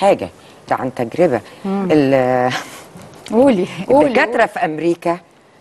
حاجه ده عن تجربه ال- قولي قولي الدكاتره في امريكا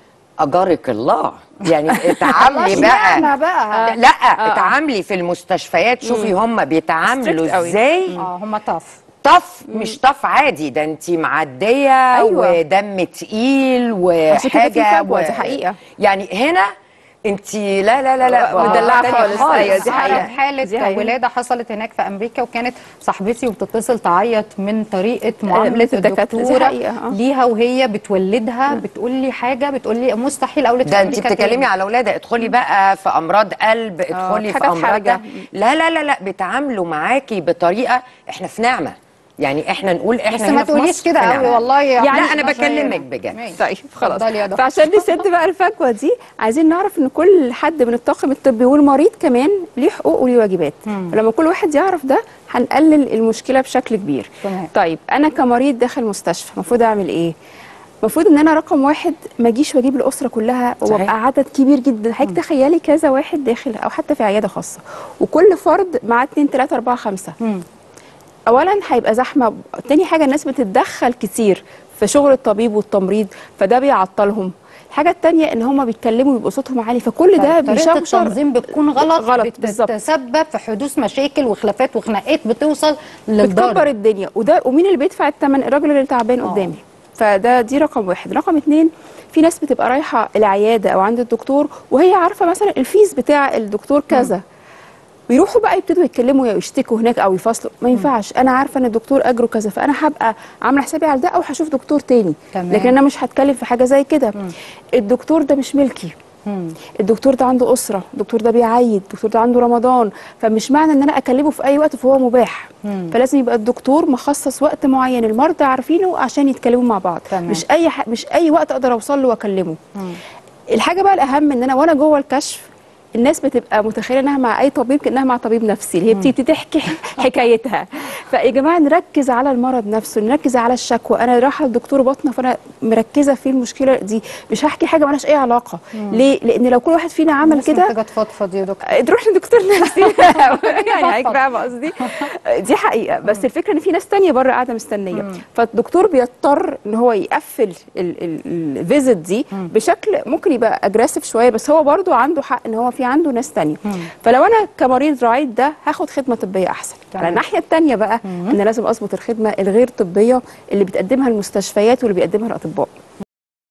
اجارك الله يعني اتعاملي اشمعنى بقى بقى لا اتعاملي في المستشفيات شوفي هم بيتعاملوا Strict قوي. ازاي اه هم طف طف مش طف عادي ده انت معديه أيوة. ودم تقيل عشان كده في وحاجه فجوة، دي حقيقة. يعني هنا انت لا لا لا لا مدلعة تانية خالص. أيوة، دي أعرف حقيقة. حالة دي حقيقة. ولادة حصلت هناك في أمريكا وكانت صاحبتي وبتتصل تعيط من طريقة معاملة الدكاترة، دي الدكتورة حقيقة، آه. ليها وهي بتولدها بتقول لي حاجة بتقول لي مستحيل أولد في ده انت أمريكا بتتكلمي تاني. على اولادها ادخلي بقى في امراض قلب ادخلي في حاجات امراض حرجة. ده. لا لا لا لا بيتعاملوا معاكي بطريقه احنا في نعمه يعني احنا نقول احنا بس هنا ما في تقوليش مصر كده في قوي نعمة. والله لا انا إحنا بكلمك شايفة. بجد ماشي. طيب خلاص اتفضلي يا دكتور. فعشان نسد بقى الفجوه دي عايزين نعرف ان كل حد من الطاقم الطبي والمريض كمان ليه حقوق وليه واجبات لما كل واحد يعرف ده هنقلل المشكله بشكل كبير تمام. طيب انا كمريض داخل مستشفى المفروض اعمل ايه المفروض ان انا رقم واحد ما اجيش واجيب الاسره كلها صحيح. وابقى عدد كبير جدا حضرتك تخيلي كذا واحد داخل او حتى في عياده خاصه وكل فرد معاه 2 3 4 5 مم. اولا هيبقى زحمه تاني حاجه الناس بتتدخل كتير في شغل الطبيب والتمريض فده بيعطلهم الحاجه التانية ان هم بيتكلموا ويبقوا صوتهم عالي فكل ده طريقة بيشوشر التنظيم بتكون غلط غلط، بت- بالظبط. بتتسبب في حدوث مشاكل وخلافات وخناقات بتوصل بتكبر للضرب الدنيا وده ومين اللي بيدفع الثمن الراجل اللي تعبان قدامي فده دي رقم واحد رقم اتنين في ناس بتبقى رايحه العياده او عند الدكتور وهي عارفه مثلا الفيس بتاع الدكتور كذا بيروحوا بقى يبتدوا يتكلموا يشتكوا هناك او يفصلوا ما ينفعش انا عارفه ان الدكتور اجره كذا فانا هبقى عامله حسابي على ده او هشوف دكتور تاني تمام. لكن انا مش هتكلم في حاجه زي كده الدكتور ده مش ملكي مم. الدكتور ده عنده اسره الدكتور ده بيعيد الدكتور ده عنده رمضان فمش معنى ان انا اكلمه في اي وقت فهو مباح فلازم يبقى الدكتور مخصص وقت معين المرضى عارفينه عشان يتكلموا مع بعض تمام. مش اي ح... مش اي وقت اقدر اوصل له واكلمه الحاجه بقى الاهم ان انا وانا جوه الكشف الناس بتبقى متخيله انها مع اي طبيب كانها مع طبيب نفسي اللي هي بتبتدي تحكي حكايتها فيا جماعه نركز على المرض نفسه نركز على الشكوى انا رايحه لدكتور بطنه فانا مركزه في المشكله دي مش هحكي حاجه مالهاش اي علاقه ليه لان لو كل واحد فينا عمل الناس كده محتاجة تفضفض يا دكتور تروح لدكتور نفسي يعني هيك فاهمه قصدي دي حقيقه بس الفكره ان في ناس تانية بره قاعده مستنيه فالدكتور بيضطر ان هو يقفل الفيزيت دي بشكل ممكن يبقى اجريسيف شويه بس هو برضو عنده حق ان هو في عنده ناس تانية فلو انا كمريض راعيت ده هاخد خدمه طبيه احسن تمام. على الناحيه التانية بقى ان لازم اظبط الخدمه الغير طبيه اللي بتقدمها المستشفيات واللي بيقدمها الاطباء